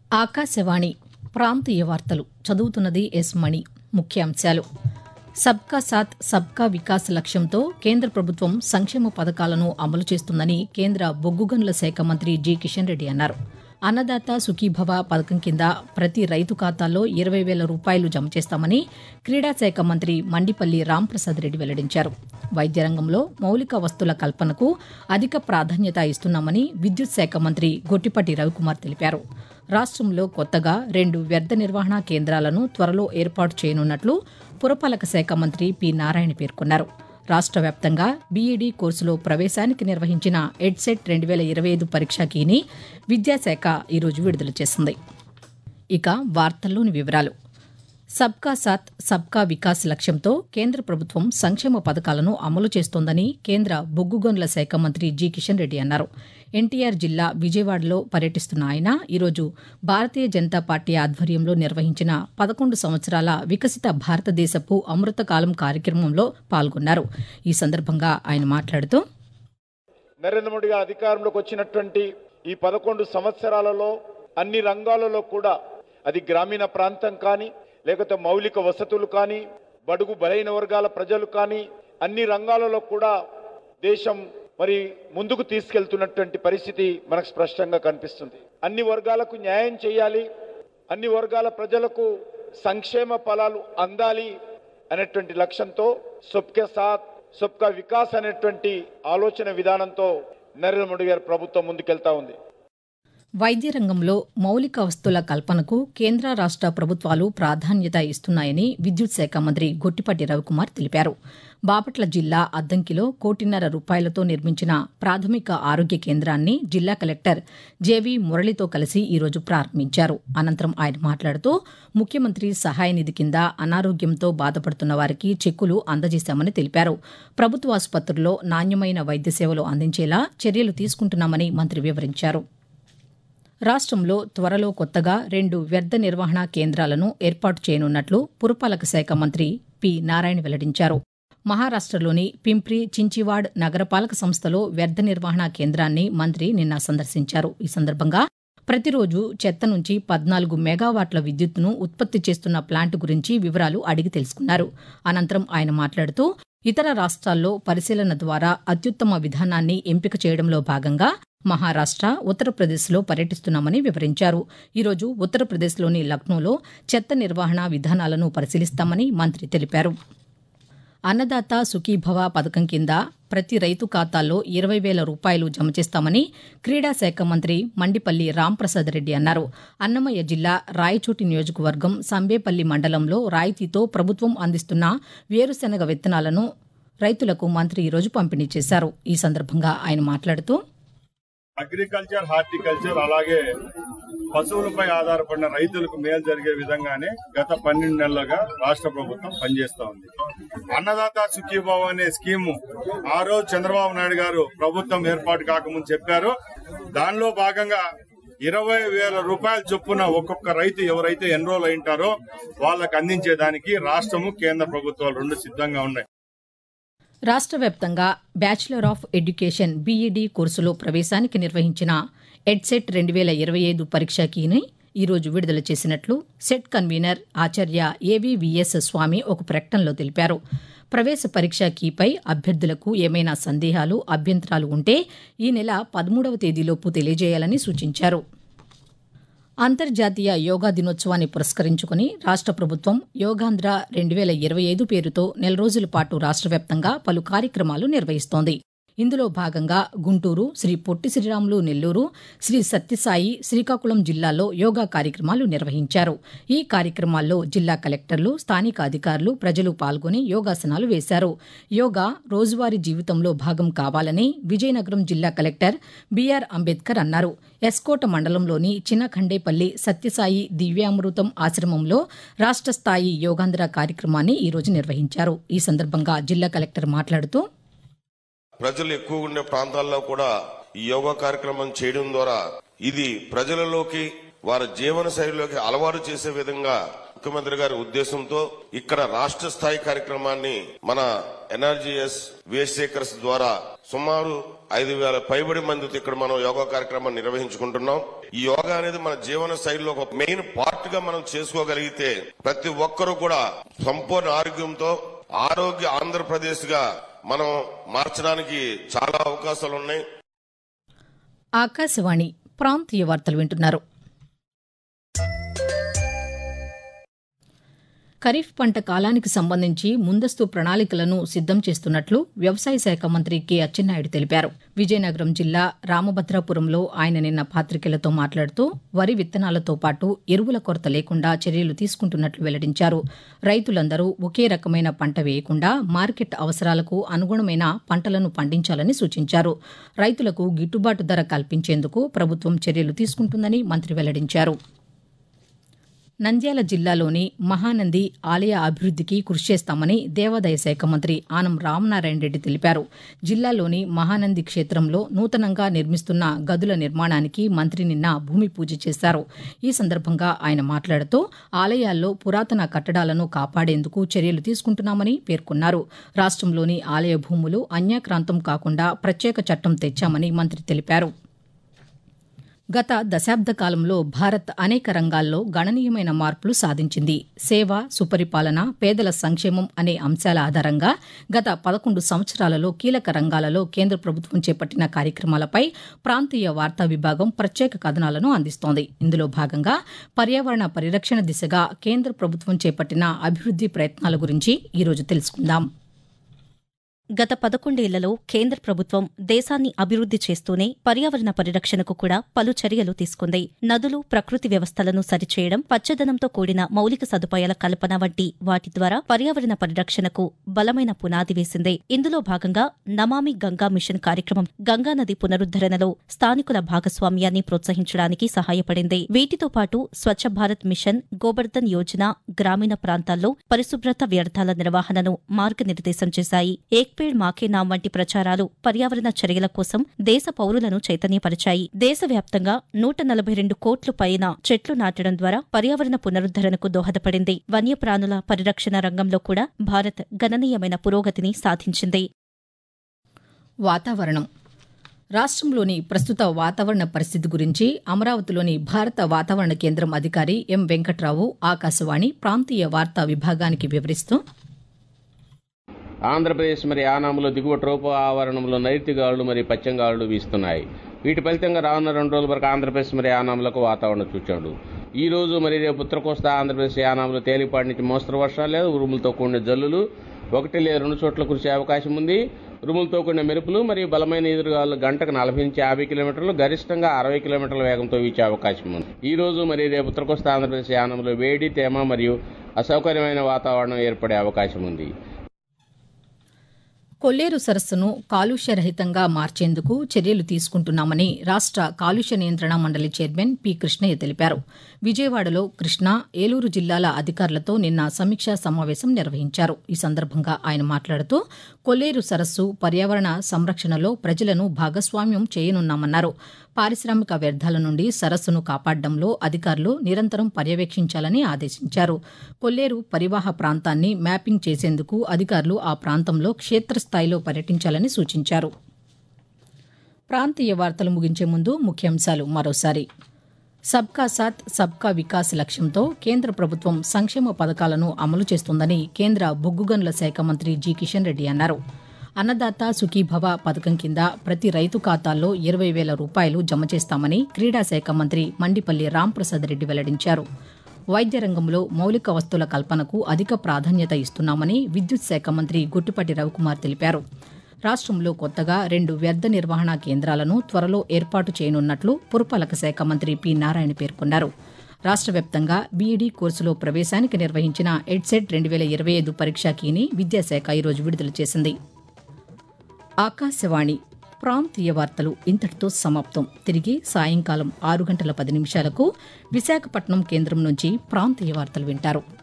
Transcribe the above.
ఆకాశవాణి ప్రాంతీయ వార్తలు చదువుతున్నది ఎస్ మణి ముఖ్యాంశాలు సబ్కా సాత్ సబ్కా వికాస్ లక్ష్యంతో కేంద్ర ప్రభుత్వం సంక్షేమ పథకాలను అమలు చేస్తుందని కేంద్ర బొగ్గు గనుల శాఖ మంత్రి జి కిషన్ రెడ్డి అన్నారు అన్నదాత సుఖీభవ పథకం కింద ప్రతి రైతు ఖాతాల్లో ఇరవై వేల రూపాయలు జమ చేస్తామని క్రీడా శాఖ మంత్రి మండిపల్లి రాంప్రసాద్ రెడ్డి వెల్లడించారు వైద్య రంగంలో మౌలిక వస్తుల కల్పనకు అధిక ప్రాధాన్యత ఇస్తున్నామని విద్యుత్ శాఖ మంత్రి గొట్టిపట్టి రవికుమార్ తెలిపారు రాష్ట్రంలో కొత్తగా రెండు వ్యర్థ నిర్వహణ కేంద్రాలను త్వరలో ఏర్పాటు చేయనున్నట్లు పురపాలక శాఖ మంత్రి పి నారాయణ పేర్కొన్నారు రాష్ట్ర వ్యాప్తంగా బీఈడీ కోర్సులో ప్రవేశానికి నిర్వహించిన ఎడ్సెట్ రెండు వేల ఇరవై ఐదు పరీక్షా కీని విద్యాశాఖ ఈరోజు విడుదల చేసింది ఇక వార్తల్లోని వివరాలు సబ్కా సాత్ సబ్కా వికాస్ లక్ష్యంతో కేంద్ర ప్రభుత్వం సంక్షేమ పథకాలను అమలు చేస్తోందని కేంద్ర బొగ్గు గనుల శాఖ మంత్రి జి కిషన్ రెడ్డి అన్నారు ఎన్టీఆర్ జిల్లా విజయవాడలో పర్యటిస్తున్న ఆయన ఈరోజు భారతీయ జనతా పార్టీ ఆధ్వర్యంలో నిర్వహించిన పదకొండు సంవత్సరాల వికసిత భారతదేశపు అమృతకాలం కార్యక్రమంలో పాల్గొన్నారు ఈ సందర్భంగా ఆయన మాట్లాడుతూ నరేంద్ర మోడీ గారు అధికారంలోకి వచ్చినటువంటి ఈ పదకొండు సంవత్సరాలలో అన్ని రంగాలలో కూడా అది గ్రామీణ ప్రాంతం కానీ లేకపోతే మౌలిక వసతులు కానీ బడుగు బలైన వర్గాల ప్రజలు కానీ అన్ని రంగాలలో కూడా దేశం మరి ముందుకు తీసుకెళ్తున్నటువంటి పరిస్థితి మనకు స్పష్టంగా కనిపిస్తుంది అన్ని వర్గాలకు న్యాయం చేయాలి అన్ని వర్గాల ప్రజలకు సంక్షేమ ఫలాలు అందాలి అనేటువంటి లక్ష్యంతో సబ్కే సాత్ సబ్కా వికాస్ అనేటువంటి ఆలోచన విధానంతో నరేంద్ర మోడీ గారి ప్రభుత్వం ముందుకెళ్తా ఉంది వైద్య రంగంలో మౌలిక వస్తుల కల్పనకు కేంద్ర రాష్ట ప్రభుత్వాలు ప్రాధాన్యత ఇస్తున్నాయని విద్యుత్ శాఖ మంత్రి గొట్టిపట్టి రవికుమార్ తెలిపారు బాపట్ల జిల్లా అద్దంకిలో కోటిన్నర రూపాయలతో నిర్మించిన ప్రాథమిక ఆరోగ్య కేంద్రాన్ని జిల్లా కలెక్టర్ జేవీ మురళితో కలిసి ఈరోజు ప్రారంభించారు అనంతరం ఆయన మాట్లాడుతూ ముఖ్యమంత్రి సహాయ నిధి కింద అనారోగ్యంతో బాధపడుతున్న వారికి చెక్కులు అందజేశామని తెలిపారు ప్రభుత్వ ఆసుపత్రుల్లో నాణ్యమైన వైద్య సేవలు అందించేలా చర్యలు తీసుకుంటున్నామని మంత్రి వివరించారు రాష్ట్రంలో త్వరలో కొత్తగా రెండు వ్యర్థ నిర్వహణ కేంద్రాలను ఏర్పాటు చేయనున్నట్లు పురపాలక శాఖ మంత్రి పి నారాయణ వెల్లడించారు మహారాష్టలోని పింప్రి చించివాడ్ నగరపాలక సంస్థలో వ్యర్థ నిర్వహణ కేంద్రాన్ని మంత్రి నిన్న సందర్శించారు ఈ సందర్భంగా ప్రతిరోజు చెత్త నుంచి పద్నాలుగు మెగావాట్ల విద్యుత్తును ఉత్పత్తి చేస్తున్న ప్లాంట్ గురించి వివరాలు అడిగి తెలుసుకున్నారు అనంతరం ఆయన మాట్లాడుతూ ఇతర రాష్ట్రాల్లో పరిశీలన ద్వారా అత్యుత్తమ విధానాన్ని ఎంపిక చేయడంలో భాగంగా మహారాష్ట ఉత్తరప్రదేశ్లో పర్యటిస్తున్నామని వివరించారు ఈరోజు ఉత్తరప్రదేశ్లోని లక్నోలో చెత్త నిర్వహణ విధానాలను పరిశీలిస్తామని మంత్రి తెలిపారు అన్నదాత సుఖీభవ పథకం కింద ప్రతి రైతు ఖాతాల్లో ఇరవై వేల రూపాయలు జమ చేస్తామని క్రీడా శాఖ మంత్రి మండిపల్లి రాంప్రసాద్ రెడ్డి అన్నారు అన్నమయ్య జిల్లా రాయచోటి నియోజకవర్గం సంబేపల్లి మండలంలో రాయితీతో ప్రభుత్వం అందిస్తున్న వేరుశెనగ విత్తనాలను రైతులకు మంత్రి ఈరోజు పంపిణీ చేశారు ఈ సందర్భంగా ఆయన మాట్లాడుతూ అగ్రికల్చర్ హార్టికల్చర్ అలాగే పశువులపై ఆధారపడిన రైతులకు మేలు జరిగే విధంగానే గత పన్నెండు నెలలుగా రాష్ట్ర ప్రభుత్వం పనిచేస్తా ఉంది అన్నదాత సుఖీభావ అనే స్కీము ఆ రోజు చంద్రబాబు నాయుడు గారు ప్రభుత్వం ఏర్పాటు కాకముందు చెప్పారు దానిలో భాగంగా ఇరవై వేల రూపాయల చొప్పున ఒక్కొక్క రైతు ఎవరైతే ఎన్రోల్ అయింటారో వాళ్ళకి అందించేదానికి రాష్ట్రము కేంద్ర ప్రభుత్వాలు రెండు సిద్ధంగా ఉన్నాయి రాష్ట్ర వ్యాప్తంగా బ్యాచిలర్ ఆఫ్ ఎడ్యుకేషన్ బీఈడీ కోర్సులో ప్రవేశానికి నిర్వహించిన ఎడ్సెట్ రెండు వేల ఇరవై ఐదు పరీక్షా కీని ఈరోజు విడుదల చేసినట్లు సెట్ కన్వీనర్ ఆచార్య ఏవీవీఎస్ స్వామి ఒక ప్రకటనలో తెలిపారు ప్రవేశ పరీక్షా కీపై అభ్యర్థులకు ఏమైనా సందేహాలు అభ్యంతరాలు ఉంటే ఈ నెల పదమూడవ తేదీలోపు తెలియజేయాలని సూచించారు అంతర్జాతీయ యోగా దినోత్సవాన్ని పురస్కరించుకుని రాష్ట ప్రభుత్వం యోగాంధ్ర రెండు వేల ఇరవై ఐదు పేరుతో నెల రోజుల పాటు రాష్ట్ర వ్యాప్తంగా పలు కార్యక్రమాలు నిర్వహిస్తోంది ఇందులో భాగంగా గుంటూరు శ్రీ పొట్టి శ్రీరాములు నెల్లూరు శ్రీ సత్యసాయి శ్రీకాకుళం జిల్లాల్లో యోగా కార్యక్రమాలు నిర్వహించారు ఈ కార్యక్రమాల్లో జిల్లా కలెక్టర్లు స్థానిక అధికారులు ప్రజలు పాల్గొని యోగాసనాలు వేశారు యోగా రోజువారీ జీవితంలో భాగం కావాలని విజయనగరం జిల్లా కలెక్టర్ బీఆర్ అంబేద్కర్ అన్నారు ఎస్కోట మండలంలోని చిన్నఖండేపల్లి సత్యసాయి దివ్యామృతం ఆశ్రమంలో రాష్ట స్థాయి యోగాంధ్ర కార్యక్రమాన్ని ఈరోజు నిర్వహించారు ఈ సందర్భంగా జిల్లా కలెక్టర్ మాట్లాడుతూ ప్రజలు ఎక్కువ ఉండే ప్రాంతాల్లో కూడా ఈ యోగా కార్యక్రమం చేయడం ద్వారా ఇది ప్రజలలోకి వారి జీవన శైలిలోకి అలవాటు చేసే విధంగా ముఖ్యమంత్రి గారి ఉద్దేశంతో ఇక్కడ రాష్ట్ర స్థాయి కార్యక్రమాన్ని మన ఎన్ఆర్జీఎస్ వేసేకర్స్ ద్వారా సుమారు ఐదు వేల పైబడి మందితో ఇక్కడ మనం యోగా కార్యక్రమాన్ని నిర్వహించుకుంటున్నాం ఈ యోగా అనేది మన జీవన శైలిలో ఒక మెయిన్ పార్ట్ గా మనం చేసుకోగలిగితే ప్రతి ఒక్కరూ కూడా సంపూర్ణ ఆరోగ్యంతో ఆరోగ్య ఆంధ్రప్రదేశ్ గా మనం మార్చడానికి చాలా అవకాశాలు ఉన్నాయి ఆకాశవాణి ప్రాంతీయ వార్తలు వింటున్నారు ఖరీఫ్ పంట కాలానికి సంబంధించి ముందస్తు ప్రణాళికలను సిద్దం చేస్తున్నట్లు వ్యవసాయ శాఖ మంత్రి కె అచ్చెన్నాయుడు తెలిపారు విజయనగరం జిల్లా రామభద్రాపురంలో ఆయన నిన్న పాతికేయులతో మాట్లాడుతూ వరి విత్తనాలతో పాటు ఎరువుల కొరత లేకుండా చర్యలు తీసుకుంటున్నట్లు వెల్లడించారు రైతులందరూ ఒకే రకమైన పంట వేయకుండా మార్కెట్ అవసరాలకు అనుగుణమైన పంటలను పండించాలని సూచించారు రైతులకు గిట్టుబాటు ధర కల్పించేందుకు ప్రభుత్వం చర్యలు తీసుకుంటుందని మంత్రి వెల్లడించారు నంద్యాల జిల్లాలోని మహానంది ఆలయ అభివృద్దికి కృషి చేస్తామని దేవాదాయ శాఖ మంత్రి ఆనం రామనారాయణ రెడ్డి తెలిపారు జిల్లాలోని మహానంది క్షేత్రంలో నూతనంగా నిర్మిస్తున్న గదుల నిర్మాణానికి మంత్రి నిన్న భూమి పూజ చేశారు ఈ సందర్భంగా ఆయన మాట్లాడుతూ ఆలయాల్లో పురాతన కట్టడాలను కాపాడేందుకు చర్యలు తీసుకుంటున్నామని పేర్కొన్నారు రాష్ట్రంలోని ఆలయ భూములు అన్యాక్రాంతం కాకుండా ప్రత్యేక చట్టం తెచ్చామని మంత్రి తెలిపారు గత దశాబ్ద కాలంలో భారత్ అనేక రంగాల్లో గణనీయమైన మార్పులు సాధించింది సేవ సుపరిపాలన పేదల సంక్షేమం అనే అంశాల ఆధారంగా గత పదకొండు సంవత్సరాలలో కీలక రంగాలలో కేంద్ర ప్రభుత్వం చేపట్టిన కార్యక్రమాలపై ప్రాంతీయ వార్తా విభాగం ప్రత్యేక కథనాలను అందిస్తోంది ఇందులో భాగంగా పర్యావరణ పరిరక్షణ దిశగా కేంద్ర ప్రభుత్వం చేపట్టిన అభివృద్ది ప్రయత్నాల గురించి ఈరోజు తెలుసుకుందాం గత పదకొండేళ్లలో కేంద్ర ప్రభుత్వం దేశాన్ని అభివృద్ది చేస్తూనే పర్యావరణ పరిరక్షణకు కూడా పలు చర్యలు తీసుకుంది నదులు ప్రకృతి వ్యవస్థలను సరిచేయడం పచ్చదనంతో కూడిన మౌలిక సదుపాయాల కల్పన వంటి వాటి ద్వారా పర్యావరణ పరిరక్షణకు బలమైన పునాది వేసింది ఇందులో భాగంగా నమామి గంగా మిషన్ కార్యక్రమం గంగానది పునరుద్దరణలో స్థానికుల భాగస్వామ్యాన్ని ప్రోత్సహించడానికి సహాయపడింది వీటితో పాటు స్వచ్ఛ భారత్ మిషన్ గోబర్ధన్ యోజన గ్రామీణ ప్రాంతాల్లో పరిశుభ్రత వ్యర్థాల నిర్వహణను మార్గనిర్దేశం చేశాయి ఏక్ పేడ్ మాకే నామ్ వంటి ప్రచారాలు పర్యావరణ చర్యల కోసం దేశ పౌరులను చైతన్యపరిచాయి దేశవ్యాప్తంగా నూట నలభై రెండు కోట్లు పైన చెట్లు నాటడం ద్వారా పర్యావరణ పునరుద్దరణకు దోహదపడింది వన్యప్రాణుల పరిరక్షణ రంగంలో కూడా భారత్ గణనీయమైన పురోగతిని సాధించింది వాతావరణం రాష్ట్రంలోని ప్రస్తుత వాతావరణ పరిస్థితి గురించి అమరావతిలోని భారత వాతావరణ కేంద్రం అధికారి ఎం వెంకట్రావు ఆకాశవాణి ప్రాంతీయ వార్తా విభాగానికి వివరిస్తూ ఆంధ్రప్రదేశ్ మరి ఆనాములో దిగువ ట్రోపో ఆవరణంలో నైరుతి గాలులు మరి పశ్చిమ గాలులు వీస్తున్నాయి వీటి ఫలితంగా రానున్న రెండు రోజుల వరకు ఆంధ్రప్రదేశ్ మరి ఆనాములకు వాతావరణం చూచాడు ఈ రోజు మరి రేపు ఉత్తర కోస్తా ఆంధ్రప్రదేశ్ యానాములో తేలిపాటి నుంచి మోస్తరు వర్షాలు లేదు ఉరుములతో కూడిన జల్లులు ఒకటి లేదా రెండు చోట్ల కురిసే అవకాశం ఉంది ఉరుములతో కూడిన మెరుపులు మరియు బలమైన ఎదురుగాలు గంటకు నలభై నుంచి యాభై కిలోమీటర్లు గరిష్టంగా అరవై కిలోమీటర్ల వేగంతో వీచే అవకాశం ఉంది ఈ రోజు మరి రేపు ఉత్తర కోస్తా ఆంధ్రప్రదేశ్ యానంలో వేడి తేమ మరియు అసౌకర్యమైన వాతావరణం ఏర్పడే అవకాశం ఉంది కొల్లేరు సరస్సును కాలుష్యరహితంగా మార్చేందుకు చర్యలు తీసుకుంటున్నామని రాష్ట కాలుష్య నియంత్రణ మండలి చైర్మన్ పి కృష్ణయ్య తెలిపారు విజయవాడలో కృష్ణా ఏలూరు జిల్లాల అధికారులతో నిన్న సమీక్షా సమావేశం నిర్వహించారు ఈ సందర్భంగా ఆయన మాట్లాడుతూ కొల్లేరు సరస్సు పర్యావరణ సంరక్షణలో ప్రజలను భాగస్వామ్యం చేయనున్నామన్నారు పారిశ్రామిక వ్యర్థాల నుండి సరస్సును కాపాడడంలో అధికారులు నిరంతరం పర్యవేక్షించాలని ఆదేశించారు కొల్లేరు పరివాహ ప్రాంతాన్ని మ్యాపింగ్ చేసేందుకు అధికారులు ఆ ప్రాంతంలో క్షేత్రస్థాయిలో పర్యటించాలని సూచించారు ప్రాంతీయ వార్తలు ముగించే ముందు ముఖ్యాంశాలు మరోసారి సబ్కా సాత్ సబ్కా వికాస్ లక్ష్యంతో కేంద్ర ప్రభుత్వం సంక్షేమ పథకాలను అమలు చేస్తోందని కేంద్ర బొగ్గు గనుల శాఖ మంత్రి జి కిషన్ రెడ్డి అన్నారు అన్నదాత సుఖీభవ పథకం కింద ప్రతి రైతు ఖాతాల్లో ఇరవై వేల రూపాయలు జమ చేస్తామని క్రీడా శాఖ మంత్రి మండిపల్లి రాంప్రసాద్ రెడ్డి వెల్లడించారు వైద్య రంగంలో మౌలిక వస్తువుల కల్పనకు అధిక ప్రాధాన్యత ఇస్తున్నామని విద్యుత్ శాఖ మంత్రి గుట్టిపాటి రవికుమార్ తెలిపారు రాష్ట్రంలో కొత్తగా రెండు వ్యర్థ నిర్వహణ కేంద్రాలను త్వరలో ఏర్పాటు చేయనున్నట్లు పురపాలక శాఖ మంత్రి పి నారాయణ పేర్కొన్నారు రాష్ట్ర వ్యాప్తంగా బీఈడీ కోర్సులో ప్రవేశానికి నిర్వహించిన ఎడ్సెట్ రెండు వేల ఇరవై ఐదు పరీక్షా కీని విద్యాశాఖ ఈరోజు విడుదల చేసింది ఆకాశవాణి ప్రాంతీయ వార్తలు ఇంతటితో సమాప్తం తిరిగి సాయంకాలం ఆరు గంటల పది నిమిషాలకు విశాఖపట్నం కేంద్రం నుంచి ప్రాంతీయ వార్తలు వింటారు